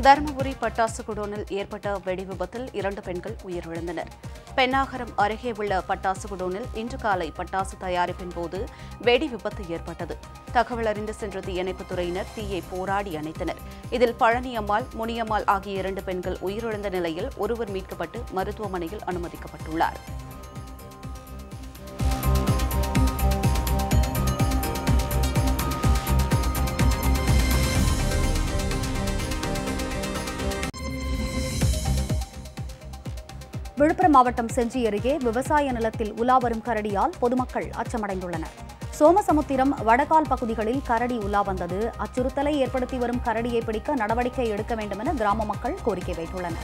தருமபுரி பட்டாசு குடோனில் ஏற்பட்ட வெடி விபத்தில் இரண்டு பெண்கள் உயிரிழந்தனர் பெண்ணாகரம் அருகே உள்ள பட்டாசு குடோனில் இன்று காலை பட்டாசு தயாரிப்பின் போது வெடி விபத்து ஏற்பட்டது தகவல் அறிந்து சென்ற தீயணைப்புத் துறையினர் தீயை போராடி அணைத்தனர் இதில் பழனியம்மாள் முனியம்மாள் ஆகிய இரண்டு பெண்கள் உயிரிழந்த நிலையில் ஒருவர் மீட்கப்பட்டு மருத்துவமனையில் அனுமதிக்கப்பட்டுள்ளார் விழுப்புரம் மாவட்டம் செஞ்சி அருகே விவசாய நிலத்தில் உலாவரும் கரடியால் பொதுமக்கள் அச்சமடைந்துள்ளனர் சோமசமுத்திரம் வடகால் பகுதிகளில் கரடி உலா வந்தது அச்சுறுத்தலை ஏற்படுத்தி வரும் கரடியை பிடிக்க நடவடிக்கை எடுக்க வேண்டும் என கிராம மக்கள் கோரிக்கை வைத்துள்ளனர்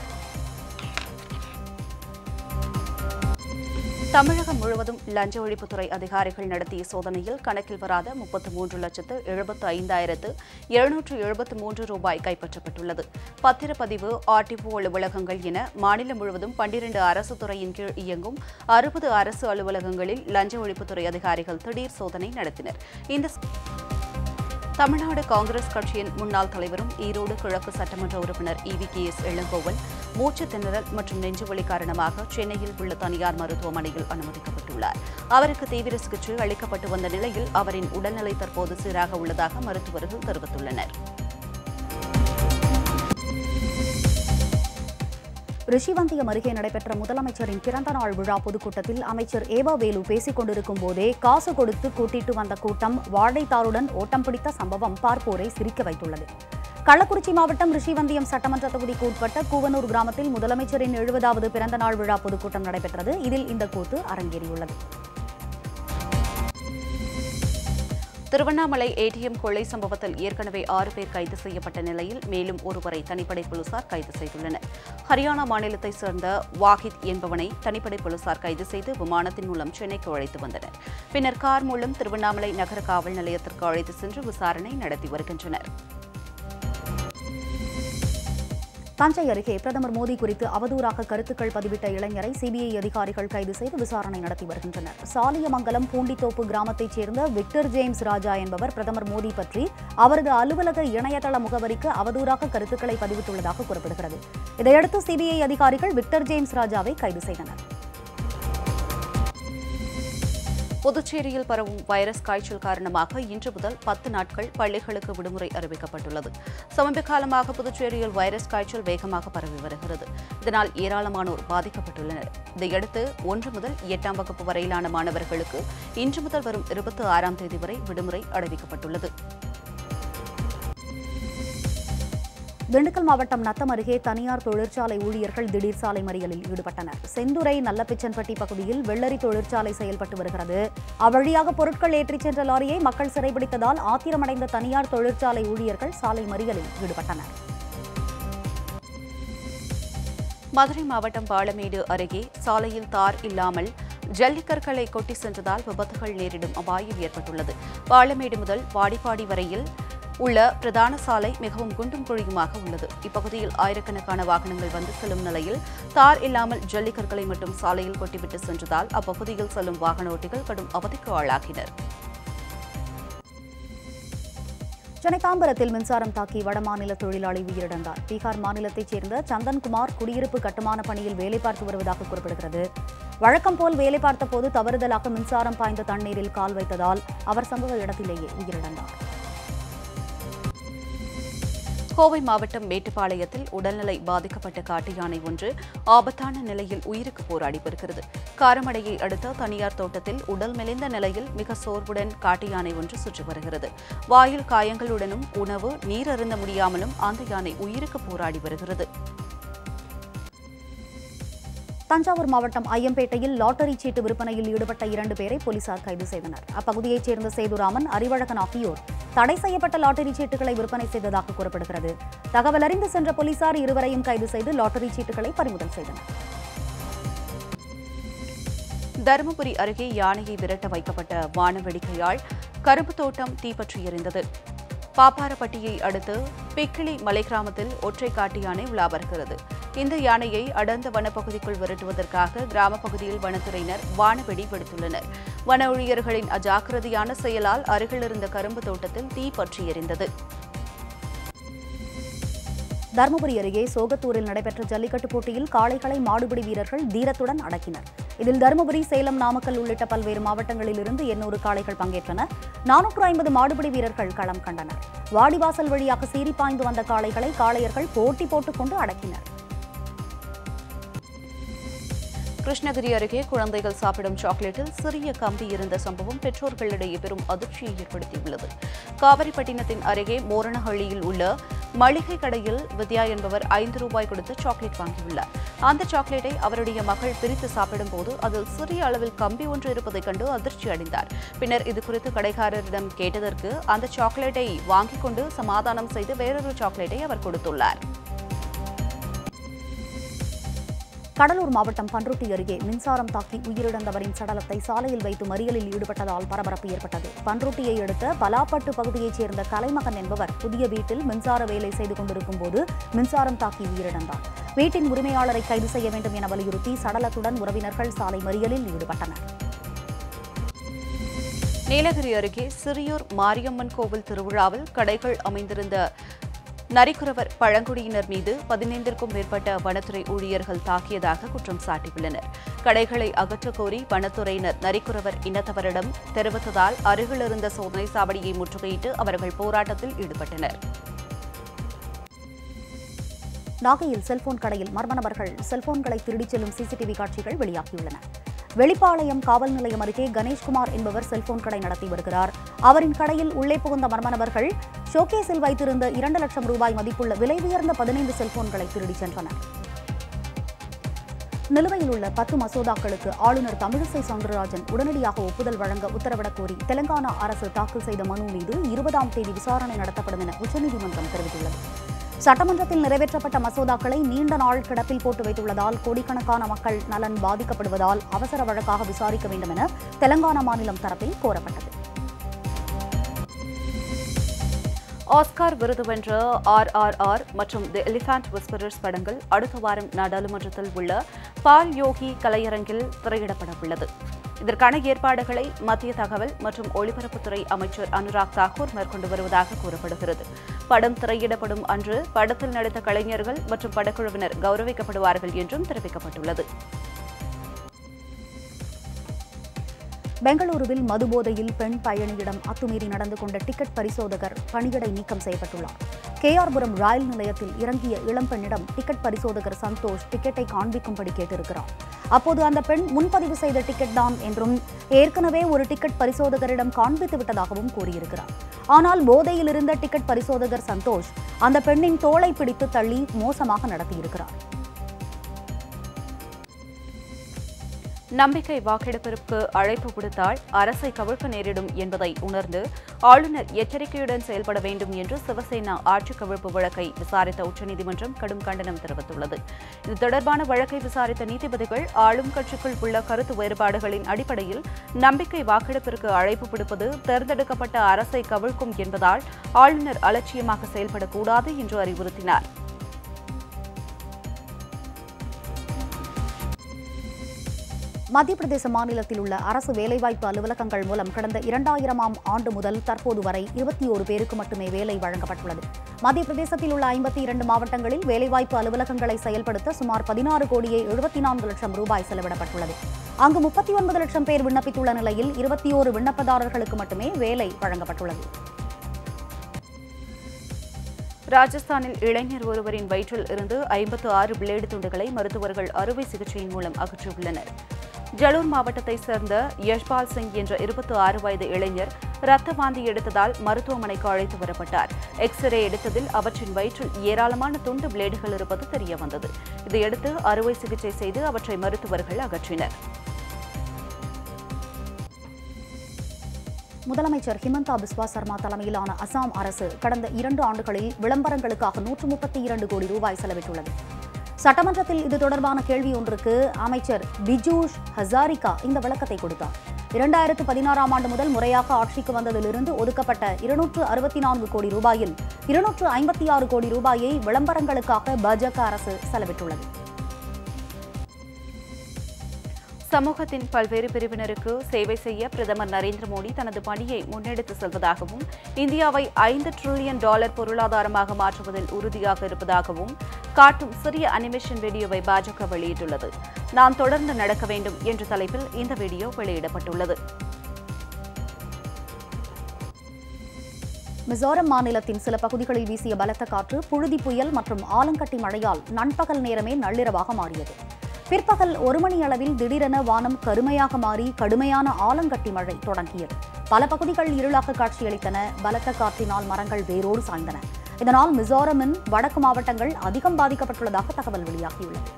தமிழகம் முழுவதும் லஞ்ச ஒழிப்புத்துறை அதிகாரிகள் நடத்திய சோதனையில் கணக்கில் வராத முப்பத்து மூன்று லட்சத்து எழுபத்து ஐந்தாயிரத்து எழுநூற்று எழுபத்து மூன்று ரூபாய் கைப்பற்றப்பட்டுள்ளது பத்திரப்பதிவு ஆர்டிஓ அலுவலகங்கள் என மாநிலம் முழுவதும் பன்னிரண்டு அரசு துறையின் கீழ் இயங்கும் அறுபது அரசு அலுவலகங்களில் லஞ்ச ஒழிப்புத்துறை அதிகாரிகள் திடீர் சோதனை நடத்தினர் இந்த தமிழ்நாடு காங்கிரஸ் கட்சியின் முன்னாள் தலைவரும் ஈரோடு கிழக்கு சட்டமன்ற உறுப்பினர் இவி கே எஸ் இளங்கோவன் மூச்சு திணறல் மற்றும் நெஞ்சுவலி காரணமாக சென்னையில் உள்ள தனியார் மருத்துவமனையில் அனுமதிக்கப்பட்டுள்ளார் அவருக்கு தீவிர சிகிச்சை அளிக்கப்பட்டு வந்த நிலையில் அவரின் உடல்நிலை தற்போது சீராக உள்ளதாக மருத்துவர்கள் தெரிவித்துள்ளனர் ரிஷிவந்தியம் அருகே நடைபெற்ற முதலமைச்சரின் பிறந்த நாள் விழா பொதுக்கூட்டத்தில் அமைச்சர் ஏவா வேலு பேசிக் கொண்டிருக்கும் போதே காசு கொடுத்து கூட்டிட்டு வந்த கூட்டம் வாழைத்தாருடன் ஓட்டம் பிடித்த சம்பவம் பார்ப்போரை சிரிக்க வைத்துள்ளது கள்ளக்குறிச்சி மாவட்டம் ரிஷிவந்தியம் சட்டமன்ற தொகுதிக்கு உட்பட்ட கூவனூர் கிராமத்தில் முதலமைச்சரின் எழுபதாவது பிறந்த நாள் விழா பொதுக்கூட்டம் நடைபெற்றது இதில் இந்த கூத்து அரங்கேறியுள்ளது திருவண்ணாமலை ஏடிஎம் கொள்ளை சம்பவத்தில் ஏற்கனவே ஆறு பேர் கைது செய்யப்பட்ட நிலையில் மேலும் ஒருவரை தனிப்படை போலீசார் கைது செய்துள்ளனர் ஹரியானா மாநிலத்தைச் சேர்ந்த வாஹித் என்பவனை தனிப்படை போலீசார் கைது செய்து விமானத்தின் மூலம் சென்னைக்கு அழைத்து வந்தனர் பின்னர் கார் மூலம் திருவண்ணாமலை நகர காவல் நிலையத்திற்கு அழைத்து சென்று விசாரணை நடத்தி வருகின்றனர் தஞ்சை அருகே பிரதமர் மோடி குறித்து அவதூறாக கருத்துக்கள் பதிவிட்ட இளைஞரை சிபிஐ அதிகாரிகள் கைது செய்து விசாரணை நடத்தி வருகின்றனர் சாலியமங்கலம் பூண்டித்தோப்பு கிராமத்தைச் சேர்ந்த விக்டர் ஜேம்ஸ் ராஜா என்பவர் பிரதமர் மோடி பற்றி அவரது அலுவலக இணையதள முகவரிக்கு அவதூறாக கருத்துக்களை பதிவிட்டுள்ளதாக கூறப்படுகிறது இதையடுத்து சிபிஐ அதிகாரிகள் விக்டர் ஜேம்ஸ் ராஜாவை கைது செய்தனர் புதுச்சேரியில் பரவும் வைரஸ் காய்ச்சல் காரணமாக இன்று முதல் பத்து நாட்கள் பள்ளிகளுக்கு விடுமுறை அறிவிக்கப்பட்டுள்ளது சமீப காலமாக புதுச்சேரியில் வைரஸ் காய்ச்சல் வேகமாக பரவி வருகிறது இதனால் ஏராளமானோர் பாதிக்கப்பட்டுள்ளனர் இதையடுத்து ஒன்று முதல் எட்டாம் வகுப்பு வரையிலான மாணவர்களுக்கு இன்று முதல் வரும் இருபத்தி ஆறாம் தேதி வரை விடுமுறை அறிவிக்கப்பட்டுள்ளது திண்டுக்கல் மாவட்டம் நத்தம் அருகே தனியார் தொழிற்சாலை ஊழியர்கள் திடீர் சாலை மறியலில் ஈடுபட்டனர் செந்துறை நல்லப்பிச்சன்பட்டி பகுதியில் வெள்ளரி தொழிற்சாலை செயல்பட்டு வருகிறது அவ்வழியாக பொருட்கள் ஏற்றிச் சென்ற லாரியை மக்கள் சிறைபிடித்ததால் ஆத்திரமடைந்த தனியார் தொழிற்சாலை ஊழியர்கள் சாலை மறியலில் ஈடுபட்டனர் மதுரை மாவட்டம் பாலமேடு அருகே சாலையில் தார் இல்லாமல் ஜல்லிக்கற்களை கொட்டி சென்றதால் விபத்துகள் நேரிடும் அபாயம் ஏற்பட்டுள்ளது பாலமேடு முதல் வாடிப்பாடி வரையில் உள்ள பிரதான சாலை மிகவும் குண்டும் குழியுமாக உள்ளது இப்பகுதியில் ஆயிரக்கணக்கான வாகனங்கள் வந்து செல்லும் நிலையில் தார் இல்லாமல் ஜல்லிக்கற்களை மட்டும் சாலையில் கொட்டிவிட்டு சென்றதால் அப்பகுதியில் செல்லும் வாகன ஓட்டிகள் கடும் அவதிக்கு ஆளாகினர் சென்னை தாம்பரத்தில் மின்சாரம் தாக்கி வடமாநில தொழிலாளி உயிரிழந்தார் பீகார் மாநிலத்தைச் சேர்ந்த சந்தன்குமார் குடியிருப்பு கட்டுமான பணியில் வேலை பார்த்து வருவதாக கூறப்படுகிறது வழக்கம் போல் வேலை பார்த்தபோது தவறுதலாக மின்சாரம் பாய்ந்த தண்ணீரில் கால் வைத்ததால் அவர் சம்பவ இடத்திலேயே உயிரிழந்தார் கோவை மாவட்டம் மேட்டுப்பாளையத்தில் உடல்நிலை பாதிக்கப்பட்ட காட்டு யானை ஒன்று ஆபத்தான நிலையில் உயிருக்கு போராடி வருகிறது காரமடையை அடுத்த தனியார் தோட்டத்தில் உடல் மெலிந்த நிலையில் மிக சோர்வுடன் காட்டு யானை ஒன்று சுற்றி வருகிறது வாயில் காயங்களுடனும் உணவு நீர் அருந்த முடியாமலும் அந்த யானை உயிருக்கு போராடி வருகிறது தஞ்சாவூர் மாவட்டம் ஐயம்பேட்டையில் லாட்டரி சீட்டு விற்பனையில் ஈடுபட்ட இரண்டு பேரை போலீசார் கைது செய்தனர் அப்பகுதியைச் சேர்ந்த சேதுராமன் அறிவழகன் ஆகியோர் தடை செய்யப்பட்ட லாட்டரி சீட்டுகளை விற்பனை செய்ததாக கூறப்படுகிறது தகவல் அறிந்து சென்ற போலீசார் இருவரையும் கைது செய்து லாட்டரி சீட்டுகளை பறிமுதல் செய்தனர் தருமபுரி அருகே யானையை விரட்ட வைக்கப்பட்ட வானவெடிக்கையால் கரும்பு தோட்டம் தீப்பற்றி எரிந்தது பாப்பாரப்பட்டியை அடுத்து பிக்கிளி மலை கிராமத்தில் ஒற்றை காட்டு யானை உலா வருகிறது இந்த யானையை அடர்ந்த வனப்பகுதிக்குள் விரட்டுவதற்காக கிராம பகுதியில் வனத்துறையினர் வானவெடி வெடித்துள்ளனர் வன ஊழியர்களின் அஜாக்கிரதையான செயலால் அருகில் இருந்த கரும்பு தோட்டத்தில் தீ பற்றி எரிந்தது தருமபுரி அருகே சோகத்தூரில் நடைபெற்ற ஜல்லிக்கட்டு போட்டியில் காளைகளை மாடுபிடி வீரர்கள் தீரத்துடன் அடக்கினர் இதில் தருமபுரி சேலம் நாமக்கல் உள்ளிட்ட பல்வேறு மாவட்டங்களிலிருந்து எண்ணூறு காளைகள் பங்கேற்றன நானூற்று ஐம்பது மாடுபிடி வீரர்கள் களம் கண்டனர் வாடிவாசல் வழியாக சீறி பாய்ந்து வந்த காளைகளை காளையர்கள் போட்டி போட்டுக் கொண்டு அடக்கினர் கிருஷ்ணகிரி அருகே குழந்தைகள் சாப்பிடும் சாக்லேட்டில் சிறிய கம்பி இருந்த சம்பவம் பெற்றோர்களிடையே பெரும் அதிர்ச்சியை ஏற்படுத்தியுள்ளது காவிரிப்பட்டினத்தின் அருகே மோரணஹள்ளியில் உள்ள மளிகை கடையில் வித்யா என்பவர் ஐந்து ரூபாய் கொடுத்து சாக்லேட் வாங்கியுள்ளார் அந்த சாக்லேட்டை அவருடைய மகள் பிரித்து சாப்பிடும்போது அதில் சிறிய அளவில் கம்பி ஒன்று இருப்பதைக் கண்டு அதிர்ச்சி அடைந்தார் பின்னர் இதுகுறித்து கடைக்காரரிடம் கேட்டதற்கு அந்த சாக்லேட்டை வாங்கிக் கொண்டு சமாதானம் செய்து வேறொரு சாக்லேட்டை அவர் கொடுத்துள்ளார் கடலூர் மாவட்டம் பன்ருட்டி அருகே மின்சாரம் தாக்கி உயிரிழந்தவரின் சடலத்தை சாலையில் வைத்து மறியலில் ஈடுபட்டதால் பரபரப்பு ஏற்பட்டது பன்ருட்டியை அடுத்த பலாப்பட்டு பகுதியைச் சேர்ந்த கலைமகன் என்பவர் புதிய வீட்டில் மின்சார வேலை செய்து கொண்டிருக்கும் போது மின்சாரம் தாக்கி உயிரிழந்தார் வீட்டின் உரிமையாளரை கைது செய்ய வேண்டும் என வலியுறுத்தி சடலத்துடன் உறவினர்கள் சாலை மறியலில் ஈடுபட்டனர் நீலகிரி அருகே சிறியூர் மாரியம்மன் கோவில் திருவிழாவில் கடைகள் அமைந்திருந்த நரிக்குறவர் பழங்குடியினர் மீது பதினைந்திற்கும் மேற்பட்ட வனத்துறை ஊழியர்கள் தாக்கியதாக குற்றம் சாட்டியுள்ளனர் கடைகளை அகற்றக் கோரி வனத்துறையினர் நரிக்குறவர் இனத்தவரிடம் தெரிவித்ததால் அருகிலிருந்த சோதனை சாவடியை முற்றுகையிட்டு அவர்கள் போராட்டத்தில் ஈடுபட்டனர் நாகையில் செல்போன் கடையில் மர்ம நபர்கள் செல்போன்களை திருடிச் செல்லும் சிசிடிவி காட்சிகள் வெளியாகியுள்ளன வெளிப்பாளையம் காவல் நிலையம் அருகே கணேஷ்குமார் என்பவர் செல்போன் கடை நடத்தி வருகிறார் அவரின் கடையில் உள்ளே புகுந்த மர்ம நபர்கள் ஷோகேஸில் வைத்திருந்த இரண்டு லட்சம் ரூபாய் மதிப்புள்ள விலை உயர்ந்த பதினைந்து செல்போன்களை திருடிச் சென்றனர் நிலுவையில் உள்ள பத்து மசோதாக்களுக்கு ஆளுநர் தமிழிசை சவுந்தரராஜன் உடனடியாக ஒப்புதல் வழங்க உத்தரவிடக் கோரி தெலங்கானா அரசு தாக்கல் செய்த மனு மீது இருபதாம் தேதி விசாரணை நடத்தப்படும் என உச்சநீதிமன்றம் தெரிவித்துள்ளது சட்டமன்றத்தில் நிறைவேற்றப்பட்ட மசோதாக்களை நீண்ட நாள் கிடப்பில் போட்டு வைத்துள்ளதால் கோடிக்கணக்கான மக்கள் நலன் பாதிக்கப்படுவதால் அவசர வழக்காக விசாரிக்க வேண்டும் என தெலங்கானா மாநிலம் தரப்பில் கோரப்பட்டது ஆஸ்கார் விருது வென்ற ஆர் ஆர் ஆர் மற்றும் தி எலிஃபண்ட் விஸ்பரர்ஸ் படங்கள் அடுத்த வாரம் நாடாளுமன்றத்தில் உள்ள பால் யோகி கலையரங்கில் திரையிடப்பட உள்ளது இதற்கான ஏற்பாடுகளை மத்திய தகவல் மற்றும் ஒலிபரப்புத்துறை அமைச்சர் அனுராக் தாக்கூர் மேற்கொண்டு வருவதாக கூறப்படுகிறது படம் திரையிடப்படும் அன்று படத்தில் நடித்த கலைஞர்கள் மற்றும் படக்குழுவினர் கௌரவிக்கப்படுவார்கள் என்றும் தெரிவிக்கப்பட்டுள்ளது பெங்களூருவில் மதுபோதையில் பெண் பயணியிடம் அத்துமீறி நடந்து கொண்ட டிக்கெட் பரிசோதகர் பணியிடை நீக்கம் செய்யப்பட்டுள்ளார் கேஆர்புரம் ரயில் நிலையத்தில் இறங்கிய இளம்பெண்ணிடம் டிக்கெட் பரிசோதகர் சந்தோஷ் டிக்கெட்டை காண்பிக்கும்படி கேட்டிருக்கிறார் அப்போது அந்த பெண் முன்பதிவு செய்த டிக்கெட் தான் என்றும் ஏற்கனவே ஒரு டிக்கெட் பரிசோதகரிடம் காண்பித்து விட்டதாகவும் கூறியிருக்கிறார் ஆனால் போதையில் இருந்த டிக்கெட் பரிசோதகர் சந்தோஷ் அந்த பெண்ணின் தோளை பிடித்து தள்ளி மோசமாக நடத்தியிருக்கிறார் நம்பிக்கை வாக்கெடுப்பிற்கு அழைப்பு விடுத்தால் அரசை கவிழ்க்க நேரிடும் என்பதை உணர்ந்து ஆளுநர் எச்சரிக்கையுடன் செயல்பட வேண்டும் என்று சிவசேனா ஆட்சி கவிழ்ப்பு வழக்கை விசாரித்த உச்சநீதிமன்றம் கடும் கண்டனம் தெரிவித்துள்ளது இது தொடர்பான வழக்கை விசாரித்த நீதிபதிகள் ஆளும் கட்சிக்குள் உள்ள கருத்து வேறுபாடுகளின் அடிப்படையில் நம்பிக்கை வாக்கெடுப்பிற்கு அழைப்பு விடுப்பது தேர்ந்தெடுக்கப்பட்ட அரசை கவிழ்க்கும் என்பதால் ஆளுநர் அலட்சியமாக செயல்படக்கூடாது என்று அறிவுறுத்தினார் மத்திய பிரதேச மாநிலத்தில் உள்ள அரசு வேலைவாய்ப்பு அலுவலகங்கள் மூலம் கடந்த இரண்டாயிரமாம் ஆண்டு முதல் தற்போது வரை இருபத்தி ஒரு பேருக்கு மட்டுமே வேலை வழங்கப்பட்டுள்ளது மத்திய பிரதேசத்தில் உள்ள ஐம்பத்தி இரண்டு மாவட்டங்களில் வேலைவாய்ப்பு அலுவலகங்களை செயல்படுத்த சுமார் பதினாறு கோடியே எழுபத்தி நான்கு லட்சம் ரூபாய் செலவிடப்பட்டுள்ளது அங்கு முப்பத்தி ஒன்பது லட்சம் பேர் விண்ணப்பித்துள்ள நிலையில் இருபத்தி ஓரு விண்ணப்பதாரர்களுக்கு மட்டுமே வேலை வழங்கப்பட்டுள்ளது ராஜஸ்தானில் இளைஞர் ஒருவரின் வயிற்றில் இருந்து ஐம்பத்து ஆறு பிளேடு துண்டுகளை மருத்துவர்கள் அறுவை சிகிச்சையின் மூலம் அகற்றியுள்ளனர் ஜலூர் மாவட்டத்தைச் சேர்ந்த யஷ்பால் சிங் என்ற இருபத்தி ஆறு வயது இளைஞர் ரத்த வாந்தி எடுத்ததால் மருத்துவமனைக்கு அழைத்து வரப்பட்டார் எக்ஸ்ரே எடுத்ததில் அவற்றின் வயிற்றில் ஏராளமான துண்டு பிளேடுகள் இருப்பது தெரியவந்தது இதையடுத்து அறுவை சிகிச்சை செய்து அவற்றை மருத்துவர்கள் அகற்றினர் முதலமைச்சர் ஹிமந்தா பிஸ்வா சர்மா தலைமையிலான அசாம் அரசு கடந்த இரண்டு ஆண்டுகளில் விளம்பரங்களுக்காக நூற்று முப்பத்தி இரண்டு கோடி ரூபாய் செலவிட்டுள்ளது சட்டமன்றத்தில் இது தொடர்பான கேள்வி ஒன்றுக்கு அமைச்சர் பிஜூஷ் ஹசாரிகா இந்த விளக்கத்தை கொடுத்தார் இரண்டாயிரத்து பதினாறாம் ஆண்டு முதல் முறையாக ஆட்சிக்கு வந்ததிலிருந்து ஒதுக்கப்பட்ட இருநூற்று அறுபத்தி நான்கு கோடி ரூபாயில் இருநூற்று ஐம்பத்தி ஆறு கோடி ரூபாயை விளம்பரங்களுக்காக பாஜக அரசு செலவிட்டுள்ளது சமூகத்தின் பல்வேறு பிரிவினருக்கு சேவை செய்ய பிரதமர் நரேந்திர மோடி தனது பணியை முன்னெடுத்து செல்வதாகவும் இந்தியாவை ஐந்து டிரில்லியன் டாலர் பொருளாதாரமாக மாற்றுவதில் உறுதியாக இருப்பதாகவும் காட்டும் சிறிய அனிமேஷன் வீடியோவை பாஜக வெளியிட்டுள்ளது நாம் தொடர்ந்து நடக்க வேண்டும் என்ற தலைப்பில் இந்த வீடியோ வெளியிடப்பட்டுள்ளது மிசோரம் மாநிலத்தின் சில பகுதிகளில் வீசிய பலத்த காற்று புழுதி புயல் மற்றும் ஆலங்கட்டி மழையால் நண்பகல் நேரமே நள்ளிரவாக மாறியது பிற்பகல் ஒரு மணி அளவில் திடீரென வானம் கருமையாக மாறி கடுமையான ஆலங்கட்டி மழை தொடங்கியது பல பகுதிகள் இருளாக காட்சியளித்தன பலத்த காற்றினால் மரங்கள் வேரோடு சாய்ந்தன இதனால் மிசோரமின் வடக்கு மாவட்டங்கள் அதிகம் பாதிக்கப்பட்டுள்ளதாக தகவல் வெளியாகியுள்ளது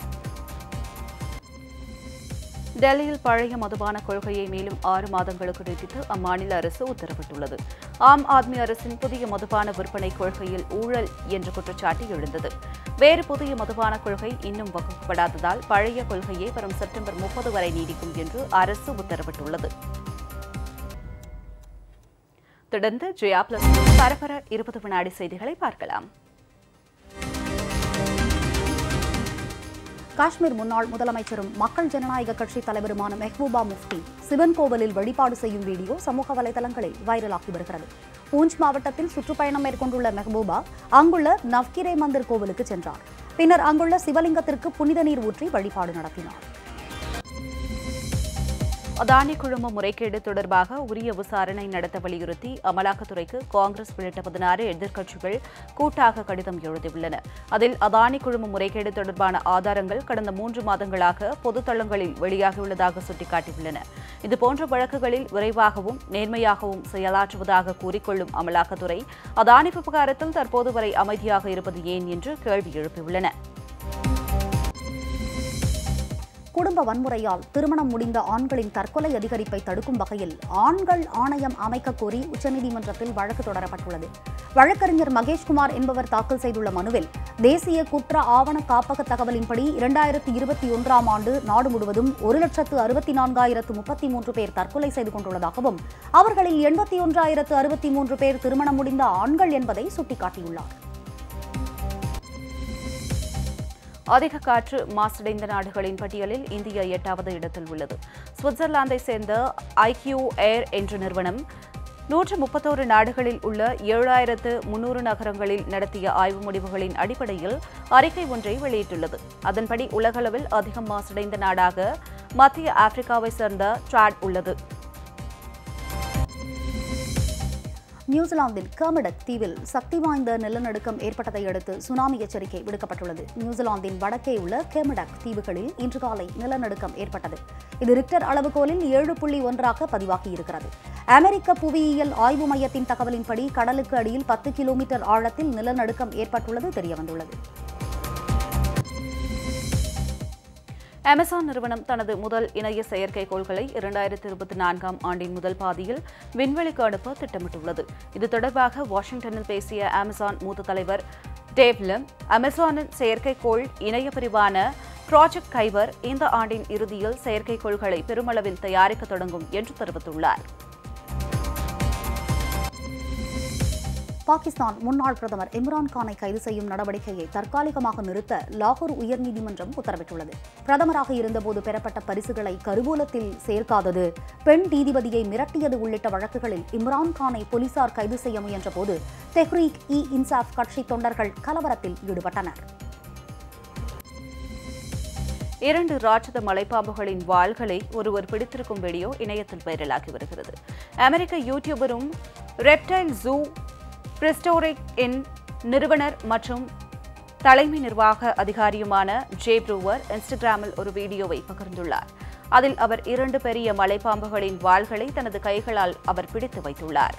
டெல்லியில் பழைய மதுபான கொள்கையை மேலும் ஆறு மாதங்களுக்கு நீட்டித்து அம்மாநில அரசு உத்தரவிட்டுள்ளது ஆம் ஆத்மி அரசின் புதிய மதுபான விற்பனை கொள்கையில் ஊழல் என்ற குற்றச்சாட்டு எழுந்தது வேறு புதிய மதுபான கொள்கை இன்னும் வகுக்கப்படாததால் பழைய கொள்கையை வரும் செப்டம்பர் முப்பது வரை நீடிக்கும் என்று அரசு உத்தரவிட்டுள்ளது தொடர்ந்து ஜெயா பிளஸ் பரபர இருபது வினாடி செய்திகளை பார்க்கலாம் காஷ்மீர் முன்னாள் முதலமைச்சரும் மக்கள் ஜனநாயக கட்சி தலைவருமான மெஹ்பூபா முஃப்தி சிவன் கோவிலில் வழிபாடு செய்யும் வீடியோ சமூக வலைதளங்களில் வைரலாகி வருகிறது பூஞ்ச் மாவட்டத்தில் சுற்றுப்பயணம் மேற்கொண்டுள்ள மெஹ்பூபா அங்குள்ள நவ்கிரே மந்திர் கோவிலுக்கு சென்றார் பின்னர் அங்குள்ள சிவலிங்கத்திற்கு புனித நீர் ஊற்றி வழிபாடு நடத்தினார் அதானி குழும முறைகேடு தொடர்பாக உரிய விசாரணை நடத்த வலியுறுத்தி அமலாக்கத்துறைக்கு காங்கிரஸ் உள்ளிட்ட பதினாறு எதிர்க்கட்சிகள் கூட்டாக கடிதம் எழுதியுள்ளன அதில் அதானி குழும முறைகேடு தொடர்பான ஆதாரங்கள் கடந்த மூன்று மாதங்களாக பொதுத்தளங்களில் வெளியாகியுள்ளதாக சுட்டிக்காட்டியுள்ளன இதுபோன்ற வழக்குகளில் விரைவாகவும் நேர்மையாகவும் செயலாற்றுவதாக கூறிக்கொள்ளும் அமலாக்கத்துறை அதானி விவகாரத்தில் தற்போது வரை அமைதியாக இருப்பது ஏன் என்று கேள்வி எழுப்பியுள்ளன குடும்ப வன்முறையால் திருமணம் முடிந்த ஆண்களின் தற்கொலை அதிகரிப்பை தடுக்கும் வகையில் ஆண்கள் ஆணையம் அமைக்க கோரி உச்சநீதிமன்றத்தில் வழக்கு தொடரப்பட்டுள்ளது வழக்கறிஞர் மகேஷ்குமார் என்பவர் தாக்கல் செய்துள்ள மனுவில் தேசிய குற்ற ஆவண காப்பக தகவலின்படி இரண்டாயிரத்தி இருபத்தி ஒன்றாம் ஆண்டு நாடு முழுவதும் ஒரு லட்சத்து அறுபத்தி நான்காயிரத்து முப்பத்தி மூன்று பேர் தற்கொலை செய்து கொண்டுள்ளதாகவும் அவர்களில் எண்பத்தி ஒன்றாயிரத்து அறுபத்தி மூன்று பேர் திருமணம் முடிந்த ஆண்கள் என்பதை சுட்டிக்காட்டியுள்ளார் அதிக காற்று மாசடைந்த நாடுகளின் பட்டியலில் இந்தியா எட்டாவது இடத்தில் உள்ளது சுவிட்சர்லாந்தை சேர்ந்த ஐக்யூ ஏர் என்ற நிறுவனம் நூற்று முப்பத்தோரு நாடுகளில் உள்ள ஏழாயிரத்து முன்னூறு நகரங்களில் நடத்திய ஆய்வு முடிவுகளின் அடிப்படையில் அறிக்கை ஒன்றை வெளியிட்டுள்ளது அதன்படி உலகளவில் அதிகம் மாசடைந்த நாடாக மத்திய ஆப்பிரிக்காவை சேர்ந்த ட்ராட் உள்ளது நியூசிலாந்தின் கர்மடக் தீவில் சக்தி வாய்ந்த நிலநடுக்கம் ஏற்பட்டதை அடுத்து சுனாமி எச்சரிக்கை விடுக்கப்பட்டுள்ளது நியூசிலாந்தின் வடக்கே உள்ள கெமடக் தீவுகளில் இன்று காலை நிலநடுக்கம் ஏற்பட்டது இது ரிக்டர் அளவுகோலில் ஏழு புள்ளி ஒன்றாக பதிவாகியிருக்கிறது அமெரிக்க புவியியல் ஆய்வு மையத்தின் தகவலின்படி கடலுக்கு அடியில் பத்து கிலோமீட்டர் ஆழத்தில் நிலநடுக்கம் ஏற்பட்டுள்ளது தெரியவந்துள்ளது அமேசான் நிறுவனம் தனது முதல் இணைய செயற்கைக்கோள்களை இரண்டாயிரத்தி இருபத்தி நான்காம் ஆண்டின் முதல் பாதியில் விண்வெளிக்கு அனுப்ப திட்டமிட்டுள்ளது இது தொடர்பாக வாஷிங்டனில் பேசிய அமேசான் மூத்த தலைவர் டேவ் லிம் அமேசானின் செயற்கைக்கோள் இணைய பிரிவான ப்ராஜெக்ட் கைவர் இந்த ஆண்டின் இறுதியில் செயற்கைக்கோள்களை பெருமளவில் தயாரிக்க தொடங்கும் என்று தெரிவித்துள்ளார் பாகிஸ்தான் முன்னாள் பிரதமர் இம்ரான் கானை கைது செய்யும் நடவடிக்கையை தற்காலிகமாக நிறுத்த லாகூர் உயர்நீதிமன்றம் உத்தரவிட்டுள்ளது பிரதமராக இருந்தபோது பெறப்பட்ட பரிசுகளை கருவூலத்தில் சேர்க்காதது பெண் நீதிபதியை மிரட்டியது உள்ளிட்ட வழக்குகளில் இம்ரான் கானை போலீசார் கைது செய்ய முயன்றபோது தெஹ்ரீக் இ இன்சாப் கட்சி தொண்டர்கள் கலவரத்தில் ஈடுபட்டனர் இரண்டு ராட்சத மலைப்பாம்புகளின் வாள்களை ஒருவர் பிடித்திருக்கும் வீடியோ இணையத்தில் வைரலாகி வருகிறது அமெரிக்க யூடியூபரும் ரெப்டைல் ஜூ பிரிஸ்டோரிக் இன் நிறுவனர் மற்றும் தலைமை நிர்வாக அதிகாரியுமான ஜே ப்ரூவர் இன்ஸ்டாகிராமில் ஒரு வீடியோவை பகிர்ந்துள்ளார் அதில் அவர் இரண்டு பெரிய மலைப்பாம்புகளின் வாள்களை தனது கைகளால் அவர் பிடித்து வைத்துள்ளார்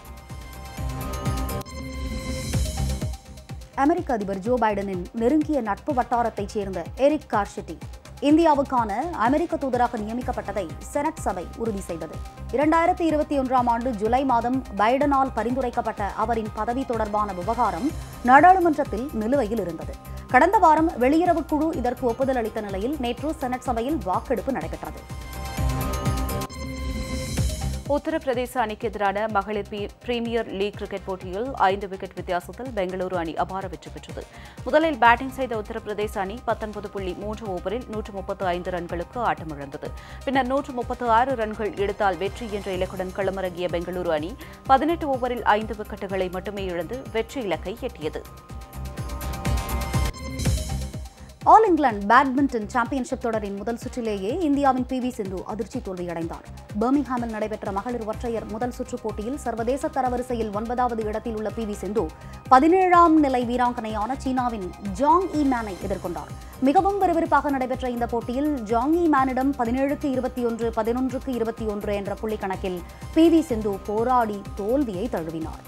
அமெரிக்க அதிபர் ஜோ பைடனின் நெருங்கிய நட்பு வட்டாரத்தைச் சேர்ந்த எரிக் கார்ஷெட்டி இந்தியாவுக்கான அமெரிக்க தூதராக நியமிக்கப்பட்டதை செனட் சபை உறுதி செய்தது இரண்டாயிரத்தி இருபத்தி ஒன்றாம் ஆண்டு ஜூலை மாதம் பைடனால் பரிந்துரைக்கப்பட்ட அவரின் பதவி தொடர்பான விவகாரம் நாடாளுமன்றத்தில் நிலுவையில் இருந்தது கடந்த வாரம் வெளியுறவு குழு இதற்கு ஒப்புதல் அளித்த நிலையில் நேற்று செனட் சபையில் வாக்கெடுப்பு நடைபெற்றது உத்தரப்பிரதேச அணிக்கு எதிரான மகளிர் பி- பிரீமியர் லீக் கிரிக்கெட் போட்டியில் ஐந்து விக்கெட் வித்தியாசத்தில் பெங்களூரு அணி அபார வெற்றி பெற்றது முதலில் பேட்டிங் செய்த உத்தரப்பிரதேச அணி பத்தொன்பது புள்ளி மூன்று ஓவரில் நூற்று முப்பத்து ஐந்து ரன்களுக்கு ஆட்டமிழந்தது பின்னர் நூற்று முப்பத்து ஆறு ரன்கள் எடுத்தால் வெற்றி என்ற இலக்குடன் களமிறங்கிய பெங்களூரு அணி பதினெட்டு ஓவரில் ஐந்து விக்கெட்டுகளை மட்டுமே இழந்து வெற்றி இலக்கை எட்டியது ஆல் இங்கிலாந்து பேட்மிண்டன் சாம்பியன்ஷிப் தொடரின் முதல் சுற்றிலேயே இந்தியாவின் பி வி சிந்து அதிர்ச்சி தோல்வியடைந்தார் பர்மிங்ஹாமில் நடைபெற்ற மகளிர் ஒற்றையர் முதல் சுற்றுப் போட்டியில் சர்வதேச தரவரிசையில் ஒன்பதாவது இடத்தில் உள்ள பி வி சிந்து பதினேழாம் நிலை வீராங்கனையான சீனாவின் ஜாங் இ மேனை எதிர்கொண்டார் மிகவும் விறுவிறுப்பாக நடைபெற்ற இந்த போட்டியில் ஜாங் இ மேனிடம் பதினேழுக்கு இருபத்தி ஒன்று பதினொன்றுக்கு இருபத்தி ஒன்று என்ற புள்ளி கணக்கில் பி வி சிந்து போராடி தோல்வியை தழுவினார்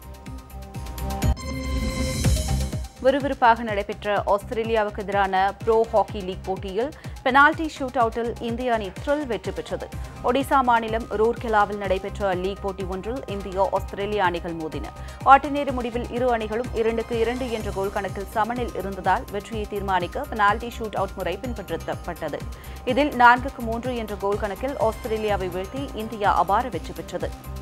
விறுவிறுப்பாக நடைபெற்ற ஆஸ்திரேலியாவுக்கு எதிரான ப்ரோ ஹாக்கி லீக் போட்டியில் பெனால்டி ஷூட் அவுட்டில் இந்திய அணி த்ரில் வெற்றி பெற்றது ஒடிசா மாநிலம் ரூர்கெலாவில் நடைபெற்ற லீக் போட்டி ஒன்றில் இந்தியா ஆஸ்திரேலியா அணிகள் மோதின ஆட்டநேர முடிவில் இரு அணிகளும் இரண்டுக்கு இரண்டு என்ற கோல் கணக்கில் சமனில் இருந்ததால் வெற்றியை தீர்மானிக்க பெனால்டி ஷூட் அவுட் முறை பின்பற்றப்பட்டது இதில் நான்குக்கு மூன்று என்ற கோல் கணக்கில் ஆஸ்திரேலியாவை வீழ்த்தி இந்தியா அபார வெற்றி பெற்றது